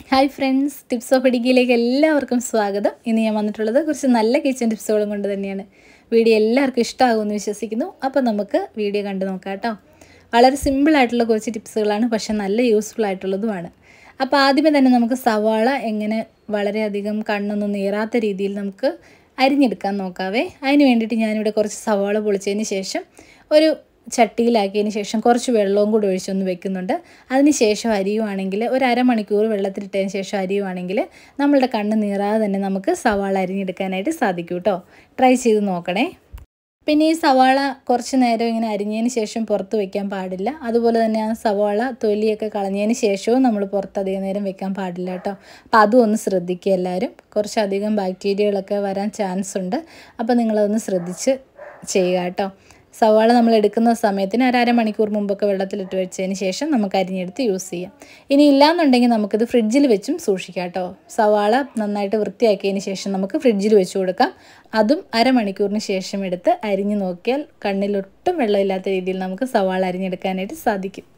hi friends tips of ഇടുക്കിയിലേക്ക് എല്ലാവർക്കും സ്വാഗതം ഇന്ന് ഞാൻ വന്നിട്ടുള്ളത് കുറച്ച് നല്ല കിച്ചൺ ടിപ്സുകളും കൊണ്ട് തന്നെയാണ് വീഡിയോ എല്ലാവർക്കും ഇഷ്ടമാകുമെന്ന് വിശ്വസിക്കുന്നു അപ്പോൾ നമുക്ക് വീഡിയോ കണ്ടു നോക്കാം കേട്ടോ വളരെ സിമ്പിളായിട്ടുള്ള കുറച്ച് ടിപ്സുകളാണ് പക്ഷെ നല്ല യൂസ്ഫുൾ ആയിട്ടുള്ളതുമാണ് അപ്പോൾ ആദ്യമേ തന്നെ നമുക്ക് സവാള എങ്ങനെ വളരെയധികം കണ്ണൊന്നും നീറാത്ത രീതിയിൽ നമുക്ക് അരിഞ്ഞെടുക്കാൻ നോക്കാവേ അതിന് വേണ്ടിയിട്ട് ഞാനിവിടെ കുറച്ച് സവാള പൊളിച്ചതിന് ശേഷം ഒരു ചട്ടിയിലാക്കിയതിന് ശേഷം കുറച്ച് വെള്ളവും കൂടി ഒഴിച്ചൊന്ന് വെക്കുന്നുണ്ട് അതിന് ശേഷം അരിയുവാണെങ്കിൽ ഒരു അരമണിക്കൂർ വെള്ളത്തിലിട്ടതിന് ശേഷം അരിയുവാണെങ്കിൽ നമ്മളുടെ കണ്ണ് നീറാതെ തന്നെ നമുക്ക് സവാള അരിഞ്ഞെടുക്കാനായിട്ട് സാധിക്കും കേട്ടോ ട്രൈ ചെയ്ത് നോക്കണേ പിന്നെ ഈ സവാള കുറച്ച് നേരം ഇങ്ങനെ അരിഞ്ഞതിന് ശേഷം പുറത്ത് വെക്കാൻ പാടില്ല അതുപോലെ തന്നെ ആ സവാള തൊലിയൊക്കെ കളഞ്ഞതിന് ശേഷവും നമ്മൾ പുറത്ത് അധികം നേരം വെക്കാൻ പാടില്ല കേട്ടോ അപ്പോൾ അതും ഒന്ന് ശ്രദ്ധിക്കുക എല്ലാവരും കുറച്ചധികം ബാക്ടീരിയകളൊക്കെ വരാൻ ചാൻസ് ഉണ്ട് അപ്പോൾ നിങ്ങളതൊന്ന് ശ്രദ്ധിച്ച് ചെയ്യുക കേട്ടോ സവാള നമ്മൾ എടുക്കുന്ന സമയത്തിന് ഒരു അരമണിക്കൂർ മുമ്പൊക്കെ വെള്ളത്തിലിട്ട് വെച്ചതിന് ശേഷം നമുക്ക് അരിഞ്ഞെടുത്ത് യൂസ് ചെയ്യാം ഇനി ഇല്ലാന്നുണ്ടെങ്കിൽ നമുക്കിത് ഫ്രിഡ്ജിൽ വെച്ചും സൂക്ഷിക്കാം കേട്ടോ സവാള നന്നായിട്ട് വൃത്തിയാക്കിയതിന് ശേഷം നമുക്ക് ഫ്രിഡ്ജിൽ വെച്ച് കൊടുക്കാം അതും അരമണിക്കൂറിന് ശേഷം എടുത്ത് അരിഞ്ഞ് നോക്കിയാൽ കണ്ണിലൊട്ടും വെള്ളമില്ലാത്ത രീതിയിൽ നമുക്ക് സവാള അരിഞ്ഞെടുക്കാനായിട്ട് സാധിക്കും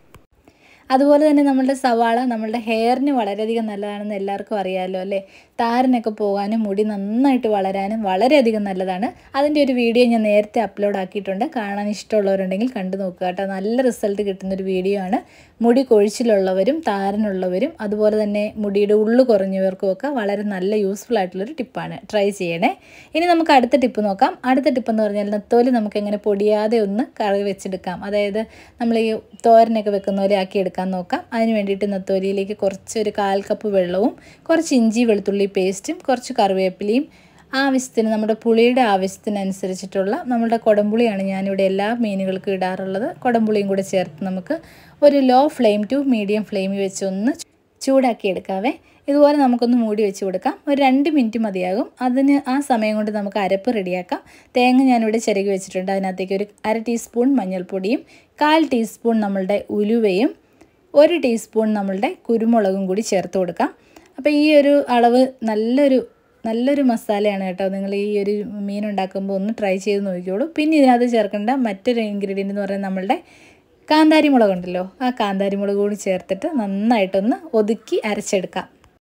അതുപോലെ തന്നെ നമ്മളുടെ സവാള നമ്മളുടെ ഹെയറിന് വളരെയധികം നല്ലതാണെന്ന് എല്ലാവർക്കും അറിയാമല്ലോ അല്ലേ താരനൊക്കെ പോകാനും മുടി നന്നായിട്ട് വളരാനും വളരെയധികം നല്ലതാണ് അതിൻ്റെ ഒരു വീഡിയോ ഞാൻ നേരത്തെ അപ്ലോഡ് ആക്കിയിട്ടുണ്ട് കാണാൻ ഇഷ്ടമുള്ളവരുണ്ടെങ്കിൽ കണ്ടു നോക്കുക കേട്ടോ നല്ല റിസൾട്ട് കിട്ടുന്നൊരു വീഡിയോ ആണ് മുടി കൊഴിച്ചിലുള്ളവരും താരനുള്ളവരും അതുപോലെ തന്നെ മുടിയുടെ ഉള്ളു കുറഞ്ഞവർക്കും ഒക്കെ വളരെ നല്ല യൂസ്ഫുൾ ആയിട്ടുള്ളൊരു ടിപ്പാണ് ട്രൈ ചെയ്യണേ ഇനി നമുക്ക് അടുത്ത ടിപ്പ് നോക്കാം അടുത്ത ടിപ്പ് എന്ന് പറഞ്ഞാൽ നെത്തോലി നമുക്ക് എങ്ങനെ പൊടിയാതെ ഒന്ന് കറി വെച്ചെടുക്കാം അതായത് നമ്മൾ ഈ തോരനൊക്കെ വെക്കുന്ന പോലെ ആക്കി എടുക്കാൻ നോക്കാം അതിന് വേണ്ടിയിട്ട് നെത്തോലിയിലേക്ക് കുറച്ച് ഒരു കാൽ കപ്പ് വെള്ളവും കുറച്ച് ഇഞ്ചി വെളുത്തുള്ളി പേസ്റ്റും കുറച്ച് കറിവേപ്പിലയും ആവശ്യത്തിന് നമ്മുടെ പുളിയുടെ ആവശ്യത്തിനനുസരിച്ചിട്ടുള്ള നമ്മുടെ കുടംപുളിയാണ് ഞാനിവിടെ എല്ലാ മീനുകൾക്കും ഇടാറുള്ളത് കുടംപുളിയും കൂടെ ചേർത്ത് നമുക്ക് ഒരു ലോ ഫ്ലെയിം ടു മീഡിയം ഫ്ലെയിമിൽ വെച്ച് ഒന്ന് ചൂടാക്കി എടുക്കാവേ ഇതുപോലെ നമുക്കൊന്ന് മൂടി വെച്ച് കൊടുക്കാം ഒരു രണ്ട് മിനിറ്റ് മതിയാകും അതിന് ആ സമയം കൊണ്ട് നമുക്ക് അരപ്പ് റെഡിയാക്കാം തേങ്ങ ഞാനിവിടെ ചിരകി വെച്ചിട്ടുണ്ട് അതിനകത്തേക്ക് ഒരു അര ടീസ്പൂൺ മഞ്ഞൾപ്പൊടിയും കാൽ ടീസ്പൂൺ നമ്മളുടെ ഉലുവയും ഒരു ടീസ്പൂൺ നമ്മളുടെ കുരുമുളകും കൂടി ചേർത്ത് കൊടുക്കാം അപ്പോൾ ഈ ഒരു അളവ് നല്ലൊരു നല്ലൊരു മസാലയാണ് കേട്ടോ നിങ്ങൾ ഈ ഒരു മീൻ ഉണ്ടാക്കുമ്പോൾ ഒന്ന് ട്രൈ ചെയ്ത് നോക്കിക്കോളൂ പിന്നെ ഇതിനകത്ത് ചേർക്കേണ്ട മറ്റൊരു ഇൻഗ്രീഡിയൻ്റ് എന്ന് പറയുന്നത് നമ്മളുടെ കാന്താരി മുളകുണ്ടല്ലോ ആ കാന്താരി മുളക് കൂടി ചേർത്തിട്ട് നന്നായിട്ടൊന്ന് ഒതുക്കി അരച്ചെടുക്കാം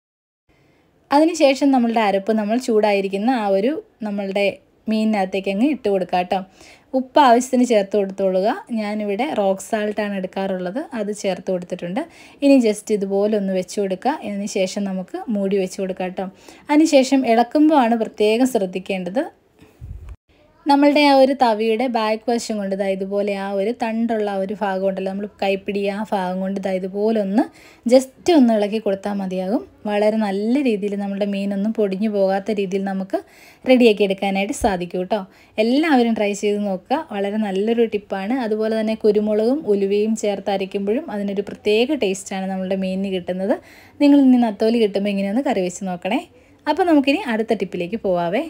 അതിനുശേഷം നമ്മളുടെ അരപ്പ് നമ്മൾ ചൂടായിരിക്കുന്ന ആ ഒരു നമ്മളുടെ മീനിനകത്തേക്ക് അങ്ങ് ഇട്ട് കൊടുക്കുക കേട്ടോ ഉപ്പ് ആവശ്യത്തിന് ചേർത്ത് കൊടുത്തോളുക ഞാനിവിടെ റോക്ക് സാൾട്ടാണ് എടുക്കാറുള്ളത് അത് ചേർത്ത് കൊടുത്തിട്ടുണ്ട് ഇനി ജസ്റ്റ് ഇതുപോലെ ഒന്ന് വെച്ച് കൊടുക്കുക അതിന് ശേഷം നമുക്ക് മൂടി വെച്ച് കൊടുക്കാം കേട്ടോ അതിനുശേഷം ഇളക്കുമ്പോൾ ആണ് പ്രത്യേകം ശ്രദ്ധിക്കേണ്ടത് നമ്മളുടെ ആ ഒരു തവിയുടെ ബാക്ക് വശം കൊണ്ട് ഇതാ ഇതുപോലെ ആ ഒരു തണ്ടുള്ള ആ ഒരു ഭാഗം ഉണ്ടല്ലോ നമ്മൾ കൈപ്പിടി ആ ഭാഗം കൊണ്ട് ഇതാ ഇതുപോലെ ഒന്ന് ജസ്റ്റ് ഒന്ന് ഇളക്കി കൊടുത്താൽ മതിയാകും വളരെ നല്ല രീതിയിൽ നമ്മുടെ മീനൊന്നും പൊടിഞ്ഞു പോകാത്ത രീതിയിൽ നമുക്ക് റെഡിയാക്കി എടുക്കാനായിട്ട് സാധിക്കും കേട്ടോ എല്ലാവരും ട്രൈ ചെയ്ത് നോക്കുക വളരെ നല്ലൊരു ടിപ്പാണ് അതുപോലെ തന്നെ കുരുമുളകും ഉലുവയും ചേർത്ത് അരയ്ക്കുമ്പോഴും അതിനൊരു പ്രത്യേക ടേസ്റ്റാണ് നമ്മളുടെ മീനിന് കിട്ടുന്നത് നിങ്ങൾ ഇനി നത്തോലി കിട്ടുമ്പോൾ ഇങ്ങനെയൊന്ന് കറി വെച്ച് നോക്കണേ അപ്പോൾ നമുക്കിനി അടുത്ത ടിപ്പിലേക്ക് പോവാവേ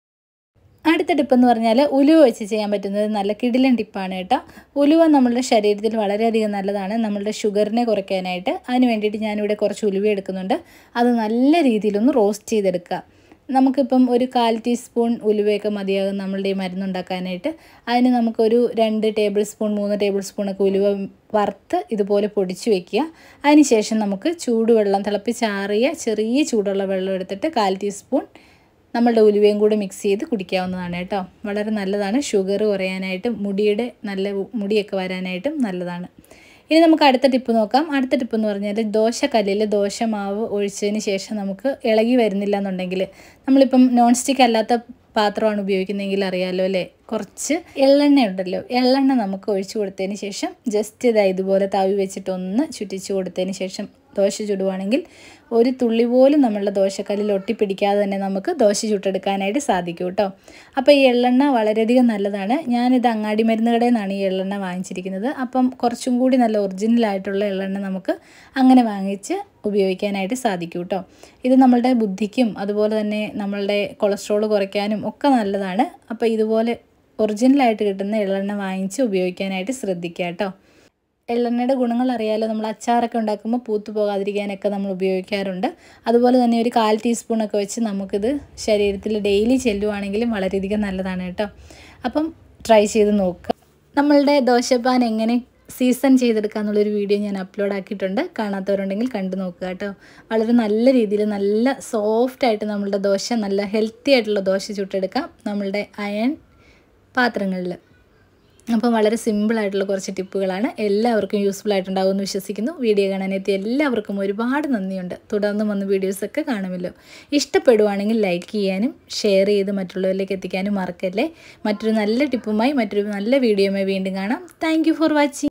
അടുത്ത ടിപ്പ് എന്ന് പറഞ്ഞാൽ ഉലുവ വെച്ച് ചെയ്യാൻ പറ്റുന്നത് നല്ല കിടിലൻ ടിപ്പാണ് കേട്ടോ ഉലുവ നമ്മളുടെ ശരീരത്തിൽ വളരെയധികം നല്ലതാണ് നമ്മളുടെ ഷുഗറിനെ കുറയ്ക്കാനായിട്ട് അതിന് വേണ്ടിയിട്ട് ഞാനിവിടെ കുറച്ച് ഉലുവ എടുക്കുന്നുണ്ട് അത് നല്ല രീതിയിലൊന്ന് റോസ്റ്റ് ചെയ്തെടുക്കുക നമുക്കിപ്പം ഒരു കാൽ ടീസ്പൂൺ ഉലുവയൊക്കെ മതിയാകും നമ്മളുടെ ഈ മരുന്നുണ്ടാക്കാനായിട്ട് അതിന് നമുക്കൊരു രണ്ട് ടേബിൾ സ്പൂൺ മൂന്ന് ടേബിൾ സ്പൂണൊക്കെ ഉലുവ വറുത്ത് ഇതുപോലെ പൊടിച്ച് വെക്കുക അതിന് ശേഷം നമുക്ക് ചൂടുവെള്ളം തിളപ്പിച്ചാറിയ ചെറിയ ചൂടുള്ള വെള്ളം എടുത്തിട്ട് കാൽ ടീസ്പൂൺ നമ്മളുടെ ഉലുവയും കൂടെ മിക്സ് ചെയ്ത് കുടിക്കാവുന്നതാണ് കേട്ടോ വളരെ നല്ലതാണ് ഷുഗർ കുറയാനായിട്ടും മുടിയുടെ നല്ല മുടിയൊക്കെ വരാനായിട്ടും നല്ലതാണ് ഇനി നമുക്ക് അടുത്ത ടിപ്പ് നോക്കാം അടുത്ത ടിപ്പ് എന്ന് പറഞ്ഞാൽ ദോശക്കല്ലിൽ ദോശ മാവ് ഒഴിച്ചതിന് ശേഷം നമുക്ക് ഇളകി വരുന്നില്ല എന്നുണ്ടെങ്കിൽ നമ്മളിപ്പം നോൺ സ്റ്റിക്ക് അല്ലാത്ത പാത്രമാണ് ഉപയോഗിക്കുന്നതെങ്കിൽ അറിയാമല്ലോ അല്ലേ കുറച്ച് എള്ളെണ്ണ ഉണ്ടല്ലോ എള്ളെണ്ണ നമുക്ക് ഒഴിച്ചു കൊടുത്തതിന് ശേഷം ജസ്റ്റ് ഇതാ ഇതുപോലെ തവി വെച്ചിട്ടൊന്ന് ചുറ്റിച്ച് കൊടുത്തതിന് ശേഷം ദോശ ചുടുവാണെങ്കിൽ ഒരു തുള്ളി പോലും നമ്മളുടെ ദോശക്കല്ലിൽ ഒട്ടിപ്പിടിക്കാതെ തന്നെ നമുക്ക് ദോശ ചുട്ടെടുക്കാനായിട്ട് സാധിക്കും കേട്ടോ അപ്പോൾ ഈ എള്ളെണ്ണ വളരെയധികം നല്ലതാണ് ഞാനിത് അങ്ങാടി മരുന്ന് കടയിൽ നിന്നാണ് ഈ എള്ളെണ്ണ വാങ്ങിച്ചിരിക്കുന്നത് അപ്പം കുറച്ചും കൂടി നല്ല ഒറിജിനൽ ആയിട്ടുള്ള എള്ളെണ്ണ നമുക്ക് അങ്ങനെ വാങ്ങിച്ച് ഉപയോഗിക്കാനായിട്ട് സാധിക്കും കേട്ടോ ഇത് നമ്മളുടെ ബുദ്ധിക്കും അതുപോലെ തന്നെ നമ്മളുടെ കൊളസ്ട്രോൾ കുറയ്ക്കാനും ഒക്കെ നല്ലതാണ് അപ്പോൾ ഇതുപോലെ ഒറിജിനലായിട്ട് കിട്ടുന്ന എള്ളെണ്ണ വാങ്ങിച്ച് ഉപയോഗിക്കാനായിട്ട് ശ്രദ്ധിക്കുക കേട്ടോ എള്ളെണ്ണയുടെ ഗുണങ്ങൾ അറിയാലോ നമ്മൾ അച്ചാറൊക്കെ ഉണ്ടാക്കുമ്പോൾ പൂത്തു പോകാതിരിക്കാനൊക്കെ നമ്മൾ ഉപയോഗിക്കാറുണ്ട് അതുപോലെ തന്നെ ഒരു കാൽ ടീസ്പൂണൊക്കെ വെച്ച് നമുക്കിത് ശരീരത്തിൽ ഡെയിലി ചെല്ലുവാണെങ്കിലും വളരെയധികം നല്ലതാണ് കേട്ടോ അപ്പം ട്രൈ ചെയ്ത് നോക്കുക നമ്മളുടെ ദോശപ്പാൻ എങ്ങനെ സീസൺ ചെയ്തെടുക്കുക എന്നുള്ളൊരു വീഡിയോ ഞാൻ അപ്ലോഡ് ആക്കിയിട്ടുണ്ട് കാണാത്തവരുണ്ടെങ്കിൽ കണ്ടു നോക്കുക കേട്ടോ വളരെ നല്ല രീതിയിൽ നല്ല സോഫ്റ്റായിട്ട് നമ്മളുടെ ദോശ നല്ല ഹെൽത്തി ആയിട്ടുള്ള ദോശ ചുട്ടെടുക്കാം നമ്മളുടെ അയൺ പാത്രങ്ങളിൽ അപ്പം വളരെ സിമ്പിളായിട്ടുള്ള കുറച്ച് ടിപ്പുകളാണ് എല്ലാവർക്കും യൂസ്ഫുൾ ആയിട്ടുണ്ടാവും എന്ന് വിശ്വസിക്കുന്നു വീഡിയോ കാണാനെത്തിയ എല്ലാവർക്കും ഒരുപാട് നന്ദിയുണ്ട് തുടർന്നും വന്ന് വീഡിയോസൊക്കെ കാണുമല്ലോ ഇഷ്ടപ്പെടുവാണെങ്കിൽ ലൈക്ക് ചെയ്യാനും ഷെയർ ചെയ്ത് മറ്റുള്ളവരിലേക്ക് എത്തിക്കാനും മറക്കല്ലേ മറ്റൊരു നല്ല ടിപ്പുമായി മറ്റൊരു നല്ല വീഡിയോയുമായി വീണ്ടും കാണാം താങ്ക് ഫോർ വാച്ചിങ്